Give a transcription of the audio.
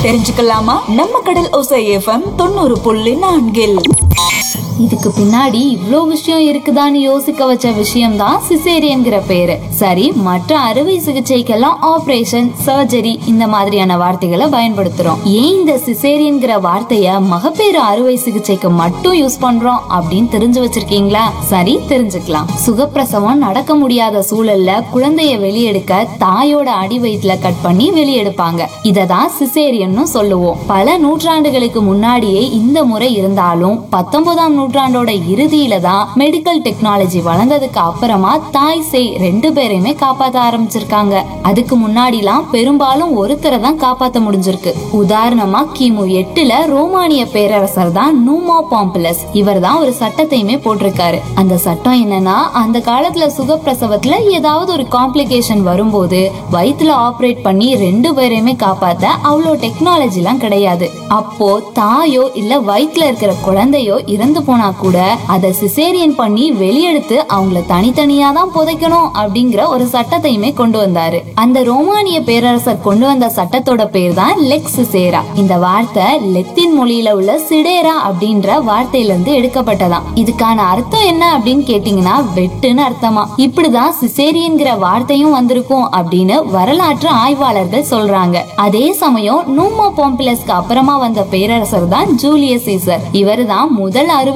தெரிஞ்சுக்கலாமா நம்ம கடல் ஓசை எஃப்எம் தொண்ணூறு புள்ளி நான்கில் இதுக்கு பின்னாடி இவ்ளோ விஷயம் இருக்குதான்னு யோசிக்க வச்ச விஷயம் தான் சிசேரியன்கிற பேரு சரி மற்ற அறுவை சிகிச்சைக்கெல்லாம் ஆபரேஷன் சர்ஜரி இந்த மாதிரியான வார்த்தைகளை பயன்படுத்துறோம் ஏன் இந்த சிசேரியன்கிற வார்த்தைய மகப்பேறு அறுவை சிகிச்சைக்கு மட்டும் யூஸ் பண்றோம் அப்படின்னு தெரிஞ்சு வச்சிருக்கீங்களா சரி தெரிஞ்சுக்கலாம் சுகப்பிரசவம் நடக்க முடியாத சூழல்ல குழந்தைய வெளியெடுக்க தாயோட அடி வயிற்றுல கட் பண்ணி வெளியெடுப்பாங்க இததான் சிசேரியன்னு சொல்லுவோம் பல நூற்றாண்டுகளுக்கு முன்னாடியே இந்த முறை இருந்தாலும் பத்தொன்பதாம் நூற்றாண்டோட இறுதியில தான் மெடிக்கல் டெக்னாலஜி வளர்ந்ததுக்கு அப்புறமா தாய் சேய் ரெண்டு பேரையுமே காப்பாத்த ஆரம்பிச்சிருக்காங்க அதுக்கு முன்னாடிலாம் பெரும்பாலும் ஒருத்தரை தான் காப்பாத்த முடிஞ்சிருக்கு உதாரணமா கிமு எட்டுல ரோமானிய பேரரசர் தான் நூமோ பாம்புலஸ் இவர் தான் ஒரு சட்டத்தையுமே போட்டிருக்காரு அந்த சட்டம் என்னன்னா அந்த காலத்துல சுகப்பிரசவத்துல ஏதாவது ஒரு காம்ப்ளிகேஷன் வரும்போது வயித்துல ஆபரேட் பண்ணி ரெண்டு பேரையுமே காப்பாத்த அவ்வளோ டெக்னாலஜி எல்லாம் கிடையாது அப்போ தாயோ இல்ல வயித்துல இருக்கிற குழந்தையோ இறந்து போனா கூட அதை சிசேரியன் பண்ணி வெளியெடுத்து அவங்கள தனித்தனியா தான் புதைக்கணும் அப்படிங்கிற ஒரு சட்டத்தையுமே கொண்டு வந்தாரு அந்த ரோமானிய பேரரசர் கொண்டு வந்த சட்டத்தோட பேர் தான் லெக்ஸ் சிசேரா இந்த வார்த்தை லெத்தின் மொழியில உள்ள சிடேரா அப்படின்ற வார்த்தையில இருந்து எடுக்கப்பட்டதாம் இதுக்கான அர்த்தம் என்ன அப்படின்னு கேட்டீங்கன்னா வெட்டுன்னு அர்த்தமா இப்படிதான் சிசேரியன்கிற வார்த்தையும் வந்திருக்கும் அப்படின்னு வரலாற்று ஆய்வாளர்கள் சொல்றாங்க அதே சமயம் நூமோ பாம்பிலஸ்க்கு அப்புறமா வந்த பேரரசர் தான் ஜூலியஸ் சீசர் இவர்தான் முதல் அறுவை